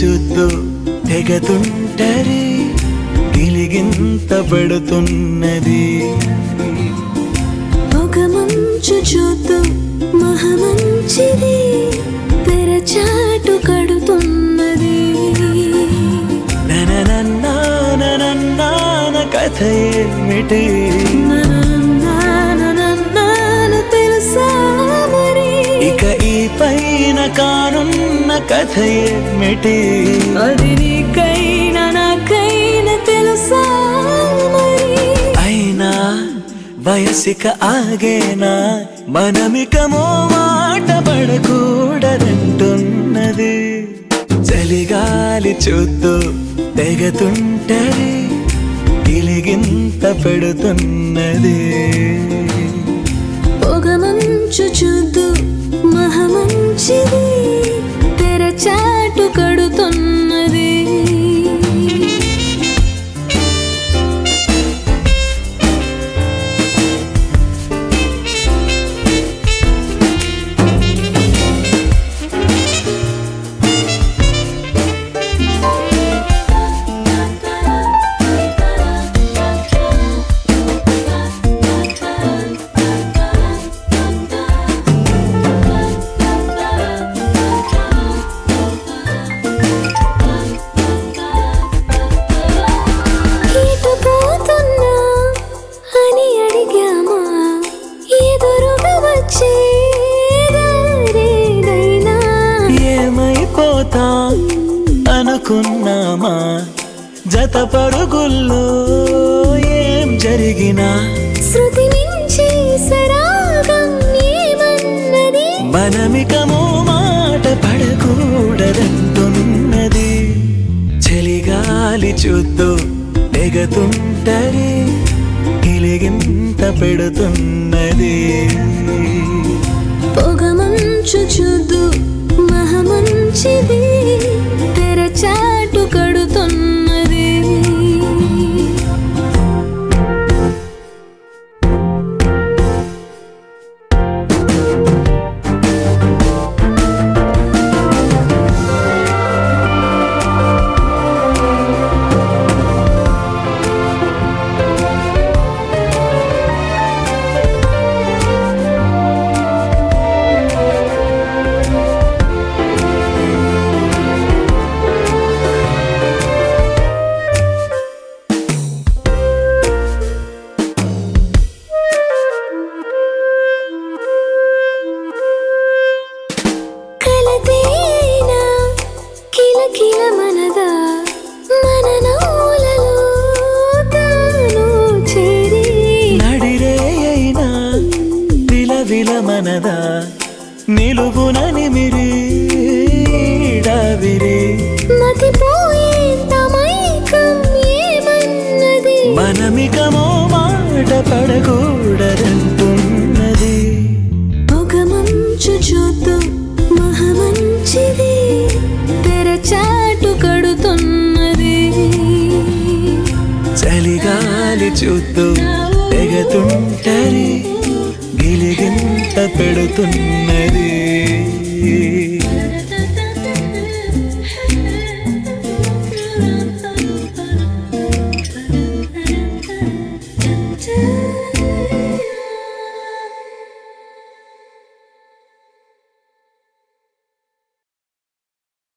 చూద్దు తెగతుంటరి గిలిగింత పడుతున్నది ఒక మంచు చూద్దు మహమంచిది తెరచాటు కడుతున్నది నననన్నాననన్నాన కథ ఏమిటి నాను తెలుసా మరి ఇక ఈ పైన కానున్న కథ ఏమిటి అది నీకైనా నాకైనా తెలుసా మరి అయినా వయసిక ఆగేనా మనమికమో మాట పడకూడదంటున్నది చలిగాలి చూద్దు తెగతుంటరి గిలిగింత పెడుతున్నది పొగ మంచు చూద్దు మహమంచిది తెరచాటు కడుతున్నది ఇటు పోతున్నా అని అడిగామా ఎదురుగా వచ్చే దారేదైనా ఏమైపోతా అనుకున్నామా జత పరుగుల్లో ఏం జరిగినా శృతి మించి సరాగం ఏమన్నది మనమికమో మాట పడకూడదంటున్నది చలిగాలి చూద్దు తెగతుంటరి గిలిగింత పెడుతున్నది పొగ మంచు చూద్దు మహమంచిది తెరచాటు కడుతున్నది కలతేనా కిలకిల మనదా మన నవ్వులలో తాను చేరి నడిరే అయినా విలవిల మనదా నిలువున నిమిరి డావిరి మతిపోయేంత మైకం ఏమన్నది మనమికమో మాట పడకూడదంటున్నది పొగ మంచు చూద్దు మహమంచిది తెరచాటు కడుతున్నది చలిగాలి చూద్దు తెగతుంటరి గిలిగింత పెడుతున్నది